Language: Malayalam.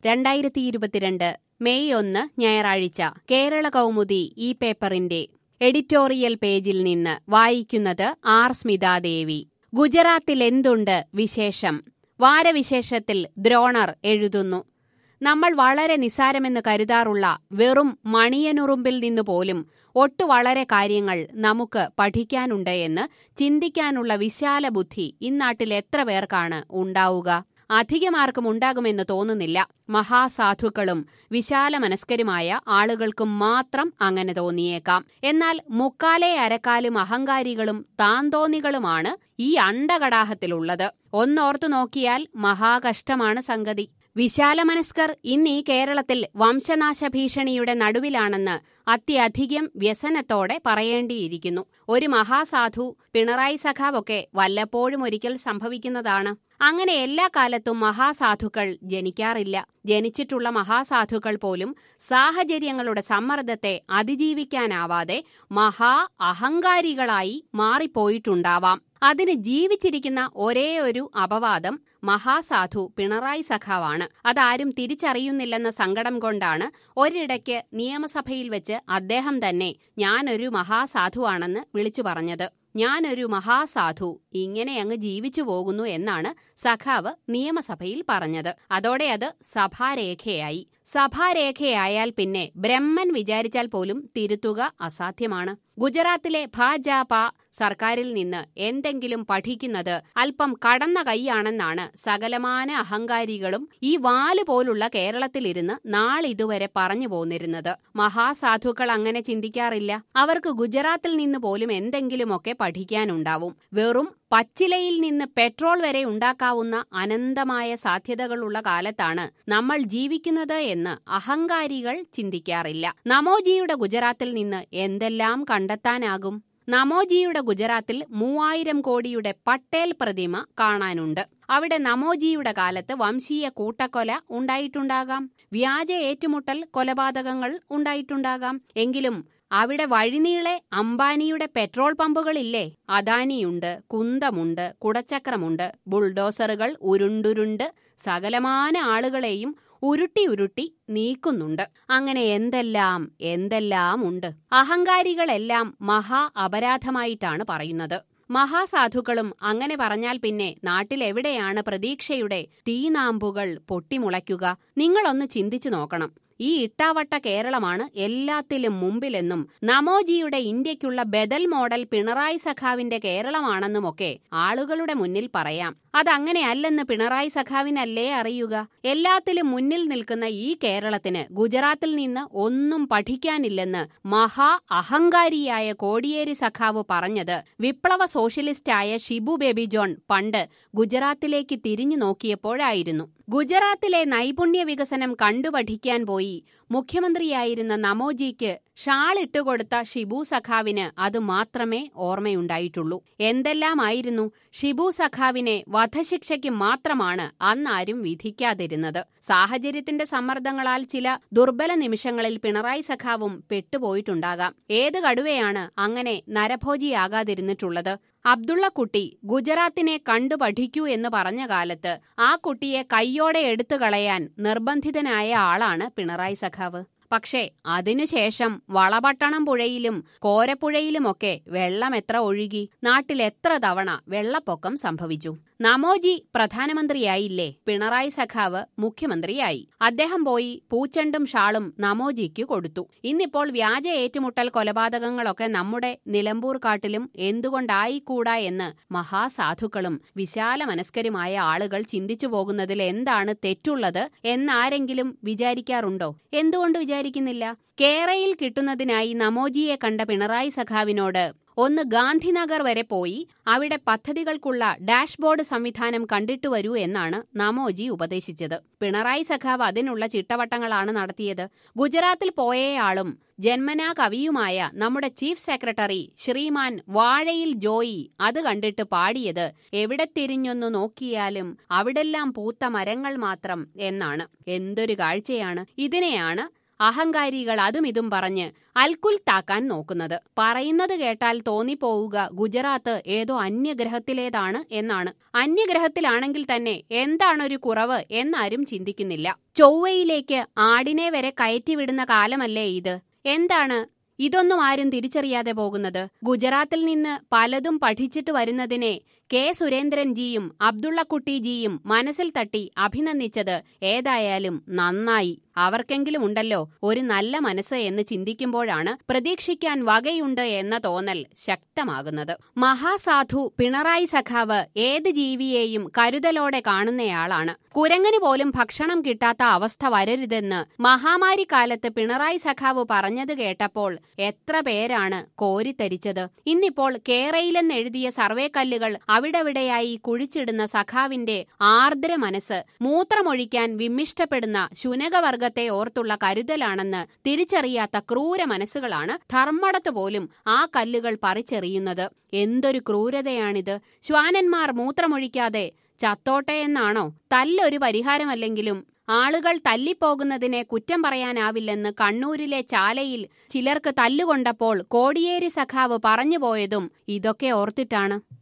രണ്ടായിരത്തി ഇരുപത്തിരണ്ട് മെയ് ഒന്ന് ഞായറാഴ്ച കേരള കൗമുദി ഈ പേപ്പറിന്റെ എഡിറ്റോറിയൽ പേജിൽ നിന്ന് വായിക്കുന്നത് ആർ സ്മിതാദേവി ഗുജറാത്തിൽ എന്തുണ്ട് വിശേഷം വാരവിശേഷത്തിൽ ദ്രോണർ എഴുതുന്നു നമ്മൾ വളരെ നിസാരമെന്ന് കരുതാറുള്ള വെറും മണിയനുറുമ്പിൽ നിന്നു പോലും ഒട്ടു വളരെ കാര്യങ്ങൾ നമുക്ക് പഠിക്കാനുണ്ട് എന്ന് ചിന്തിക്കാനുള്ള വിശാല ബുദ്ധി ഇന്നാട്ടിൽ എത്ര പേർക്കാണ് ഉണ്ടാവുക അധികമാർക്കും ഉണ്ടാകുമെന്ന് തോന്നുന്നില്ല മഹാസാധുക്കളും വിശാല മനസ്കരുമായ ആളുകൾക്കും മാത്രം അങ്ങനെ തോന്നിയേക്കാം എന്നാൽ മുക്കാലേ അരക്കാലും അഹങ്കാരികളും താന്തോന്നികളുമാണ് ഈ അണ്ടകടാഹത്തിലുള്ളത് ഒന്നോർത്തു നോക്കിയാൽ മഹാകഷ്ടമാണ് സംഗതി വിശാലമനസ്കർ ഇന്ന് ഈ കേരളത്തിൽ വംശനാശ ഭീഷണിയുടെ നടുവിലാണെന്ന് അത്യധികം വ്യസനത്തോടെ പറയേണ്ടിയിരിക്കുന്നു ഒരു മഹാസാധു പിണറായി സഖാവൊക്കെ വല്ലപ്പോഴും ഒരിക്കൽ സംഭവിക്കുന്നതാണ് അങ്ങനെ എല്ലാ കാലത്തും മഹാസാധുക്കൾ ജനിക്കാറില്ല ജനിച്ചിട്ടുള്ള മഹാസാധുക്കൾ പോലും സാഹചര്യങ്ങളുടെ സമ്മർദ്ദത്തെ അതിജീവിക്കാനാവാതെ മഹാ അഹങ്കാരികളായി മാറിപ്പോയിട്ടുണ്ടാവാം അതിന് ജീവിച്ചിരിക്കുന്ന ഒരേ ഒരു അപവാദം മഹാസാധു പിണറായി സഖാവാണ് അതാരും തിരിച്ചറിയുന്നില്ലെന്ന സങ്കടം കൊണ്ടാണ് ഒരിടയ്ക്ക് നിയമസഭയിൽ വെച്ച് അദ്ദേഹം തന്നെ ഞാനൊരു മഹാസാധുവാണെന്ന് വിളിച്ചു പറഞ്ഞത് ഞാനൊരു മഹാസാധു ഇങ്ങനെ അങ്ങ് ജീവിച്ചു പോകുന്നു എന്നാണ് സഖാവ് നിയമസഭയിൽ പറഞ്ഞത് അതോടെ അത് സഭാരേഖയായി സഭാരേഖയായാൽ പിന്നെ ബ്രഹ്മൻ വിചാരിച്ചാൽ പോലും തിരുത്തുക അസാധ്യമാണ് ഗുജറാത്തിലെ ഭാജപ സർക്കാരിൽ നിന്ന് എന്തെങ്കിലും പഠിക്കുന്നത് അല്പം കടന്ന കൈയാണെന്നാണ് സകലമാന അഹങ്കാരികളും ഈ വാല് പോലുള്ള കേരളത്തിലിരുന്ന് നാളിതുവരെ പറഞ്ഞു പോന്നിരുന്നത് മഹാസാധുക്കൾ അങ്ങനെ ചിന്തിക്കാറില്ല അവർക്ക് ഗുജറാത്തിൽ നിന്ന് പോലും എന്തെങ്കിലുമൊക്കെ പഠിക്കാനുണ്ടാവും വെറും പച്ചിലയിൽ നിന്ന് പെട്രോൾ വരെ ഉണ്ടാക്കാവുന്ന അനന്തമായ സാധ്യതകളുള്ള കാലത്താണ് നമ്മൾ ജീവിക്കുന്നത് എന്ന് അഹങ്കാരികൾ ചിന്തിക്കാറില്ല നമോജിയുടെ ഗുജറാത്തിൽ നിന്ന് എന്തെല്ലാം കണ്ടെത്താനാകും നമോജിയുടെ ഗുജറാത്തിൽ മൂവായിരം കോടിയുടെ പട്ടേൽ പ്രതിമ കാണാനുണ്ട് അവിടെ നമോജിയുടെ കാലത്ത് വംശീയ കൂട്ടക്കൊല ഉണ്ടായിട്ടുണ്ടാകാം വ്യാജ ഏറ്റുമുട്ടൽ കൊലപാതകങ്ങൾ ഉണ്ടായിട്ടുണ്ടാകാം എങ്കിലും അവിടെ വഴിനീളെ അംബാനിയുടെ പെട്രോൾ പമ്പുകളില്ലേ അദാനിയുണ്ട് കുന്തമുണ്ട് കുടച്ചക്രമുണ്ട് ബുൾഡോസറുകൾ ഉരുണ്ടുരുണ്ട് സകലമാന ആളുകളെയും ഉരുട്ടി ഉരുട്ടി നീക്കുന്നുണ്ട് അങ്ങനെ എന്തെല്ലാം എന്തെല്ലാം ഉണ്ട് അഹങ്കാരികളെല്ലാം മഹാ അപരാധമായിട്ടാണ് പറയുന്നത് മഹാസാധുക്കളും അങ്ങനെ പറഞ്ഞാൽ പിന്നെ നാട്ടിലെവിടെയാണ് പ്രതീക്ഷയുടെ തീനാമ്പുകൾ പൊട്ടിമുളയ്ക്കുക നിങ്ങളൊന്ന് ചിന്തിച്ചു നോക്കണം ഈ ഇട്ടാവട്ട കേരളമാണ് എല്ലാത്തിലും മുമ്പിലെന്നും നമോജിയുടെ ഇന്ത്യയ്ക്കുള്ള ബദൽ മോഡൽ പിണറായി സഖാവിന്റെ കേരളമാണെന്നുമൊക്കെ ആളുകളുടെ മുന്നിൽ പറയാം അതങ്ങനെയല്ലെന്ന് പിണറായി സഖാവിനല്ലേ അറിയുക എല്ലാത്തിലും മുന്നിൽ നിൽക്കുന്ന ഈ കേരളത്തിന് ഗുജറാത്തിൽ നിന്ന് ഒന്നും പഠിക്കാനില്ലെന്ന് മഹാ അഹങ്കാരിയായ കോടിയേരി സഖാവ് പറഞ്ഞത് വിപ്ലവ സോഷ്യലിസ്റ്റായ ഷിബു ബേബി ജോൺ പണ്ട് ഗുജറാത്തിലേക്ക് തിരിഞ്ഞു നോക്കിയപ്പോഴായിരുന്നു ഗുജറാത്തിലെ നൈപുണ്യ വികസനം കണ്ടുപഠിക്കാൻ പോയി മുഖ്യമന്ത്രിയായിരുന്ന നമോജിക്ക് ഷാളിട്ടുകൊടുത്ത ഷിബു സഖാവിന് അത് മാത്രമേ ഓർമ്മയുണ്ടായിട്ടുള്ളൂ എന്തെല്ലാമായിരുന്നു ഷിബു സഖാവിനെ വധശിക്ഷയ്ക്ക് മാത്രമാണ് അന്നാരും വിധിക്കാതിരുന്നത് സാഹചര്യത്തിന്റെ സമ്മർദ്ദങ്ങളാൽ ചില ദുർബല നിമിഷങ്ങളിൽ പിണറായി സഖാവും പെട്ടുപോയിട്ടുണ്ടാകാം ഏത് കടുവയാണ് അങ്ങനെ നരഭോജിയാകാതിരുന്നിട്ടുള്ളത് അബ്ദുള്ള കുട്ടി ഗുജറാത്തിനെ കണ്ടു പഠിക്കൂ എന്ന് പറഞ്ഞ കാലത്ത് ആ കുട്ടിയെ കൈയോടെ എടുത്തു കളയാൻ നിർബന്ധിതനായ ആളാണ് പിണറായി സഖാവ് പക്ഷേ അതിനുശേഷം വളപട്ടണം പുഴയിലും കോരപ്പുഴയിലുമൊക്കെ വെള്ളം എത്ര ഒഴുകി നാട്ടിൽ എത്ര തവണ വെള്ളപ്പൊക്കം സംഭവിച്ചു നമോജി പ്രധാനമന്ത്രിയായില്ലേ പിണറായി സഖാവ് മുഖ്യമന്ത്രിയായി അദ്ദേഹം പോയി പൂച്ചണ്ടും ഷാളും നമോജിക്ക് കൊടുത്തു ഇന്നിപ്പോൾ വ്യാജ ഏറ്റുമുട്ടൽ കൊലപാതകങ്ങളൊക്കെ നമ്മുടെ നിലമ്പൂർ കാട്ടിലും എന്തുകൊണ്ടായിക്കൂടാ എന്ന് മഹാസാധുക്കളും വിശാല മനസ്കരുമായ ആളുകൾ ചിന്തിച്ചു പോകുന്നതിൽ എന്താണ് തെറ്റുള്ളത് എന്നാരെങ്കിലും വിചാരിക്കാറുണ്ടോ എന്തുകൊണ്ട് വിചാരിക്കുന്നില്ല കേരയിൽ കിട്ടുന്നതിനായി നമോജിയെ കണ്ട പിണറായി സഖാവിനോട് ഒന്ന് ഗാന്ധിനഗർ വരെ പോയി അവിടെ പദ്ധതികൾക്കുള്ള ഡാഷ്ബോർഡ് സംവിധാനം കണ്ടിട്ടു വരൂ എന്നാണ് നമോജി ഉപദേശിച്ചത് പിണറായി സഖാവ് അതിനുള്ള ചിട്ടവട്ടങ്ങളാണ് നടത്തിയത് ഗുജറാത്തിൽ പോയയാളും ജന്മനാ കവിയുമായ നമ്മുടെ ചീഫ് സെക്രട്ടറി ശ്രീമാൻ വാഴയിൽ ജോയി അത് കണ്ടിട്ട് പാടിയത് എവിടെ തിരിഞ്ഞൊന്നു നോക്കിയാലും അവിടെല്ലാം പൂത്ത മരങ്ങൾ മാത്രം എന്നാണ് എന്തൊരു കാഴ്ചയാണ് ഇതിനെയാണ് അഹങ്കാരികൾ അതും ഇതും പറഞ്ഞ് അൽക്കുൽത്താക്കാൻ നോക്കുന്നത് പറയുന്നത് കേട്ടാൽ തോന്നിപ്പോവുക ഗുജറാത്ത് ഏതോ അന്യഗ്രഹത്തിലേതാണ് എന്നാണ് അന്യഗ്രഹത്തിലാണെങ്കിൽ തന്നെ എന്താണൊരു കുറവ് എന്നാരും ചിന്തിക്കുന്നില്ല ചൊവ്വയിലേക്ക് ആടിനെ വരെ കയറ്റിവിടുന്ന കാലമല്ലേ ഇത് എന്താണ് ഇതൊന്നും ആരും തിരിച്ചറിയാതെ പോകുന്നത് ഗുജറാത്തിൽ നിന്ന് പലതും പഠിച്ചിട്ട് വരുന്നതിനെ കെ സുരേന്ദ്രൻജിയും അബ്ദുള്ളക്കുട്ടിജിയും മനസ്സിൽ തട്ടി അഭിനന്ദിച്ചത് ഏതായാലും നന്നായി അവർക്കെങ്കിലും ഉണ്ടല്ലോ ഒരു നല്ല മനസ്സ് എന്ന് ചിന്തിക്കുമ്പോഴാണ് പ്രതീക്ഷിക്കാൻ വകയുണ്ട് എന്ന തോന്നൽ ശക്തമാകുന്നത് മഹാസാധു പിണറായി സഖാവ് ഏത് ജീവിയെയും കരുതലോടെ കാണുന്നയാളാണ് കുരങ്ങന് പോലും ഭക്ഷണം കിട്ടാത്ത അവസ്ഥ വരരുതെന്ന് മഹാമാരി കാലത്ത് പിണറായി സഖാവ് പറഞ്ഞത് കേട്ടപ്പോൾ എത്ര പേരാണ് കോരിത്തരിച്ചത് ഇന്നിപ്പോൾ കേരയിലെന്നെഴുതിയ സർവേ കല്ലുകൾ അവിടെവിടെയായി കുഴിച്ചിടുന്ന സഖാവിന്റെ ആർദ്ര മനസ്സ് മൂത്രമൊഴിക്കാൻ വിമ്മിഷ്ടപ്പെടുന്ന ശുനകവർഗത്തെ ഓർത്തുള്ള കരുതലാണെന്ന് തിരിച്ചറിയാത്ത ക്രൂര മനസ്സുകളാണ് ധർമ്മടത്ത് പോലും ആ കല്ലുകൾ പറിച്ചെറിയുന്നത് എന്തൊരു ക്രൂരതയാണിത് ശ്വാനന്മാർ മൂത്രമൊഴിക്കാതെ ചത്തോട്ടെ എന്നാണോ തല്ലൊരു പരിഹാരമല്ലെങ്കിലും ആളുകൾ തല്ലിപ്പോകുന്നതിനെ കുറ്റം പറയാനാവില്ലെന്ന് കണ്ണൂരിലെ ചാലയിൽ ചിലർക്ക് തല്ലുകൊണ്ടപ്പോൾ കോടിയേരി സഖാവ് പറഞ്ഞുപോയതും ഇതൊക്കെ ഓർത്തിട്ടാണ്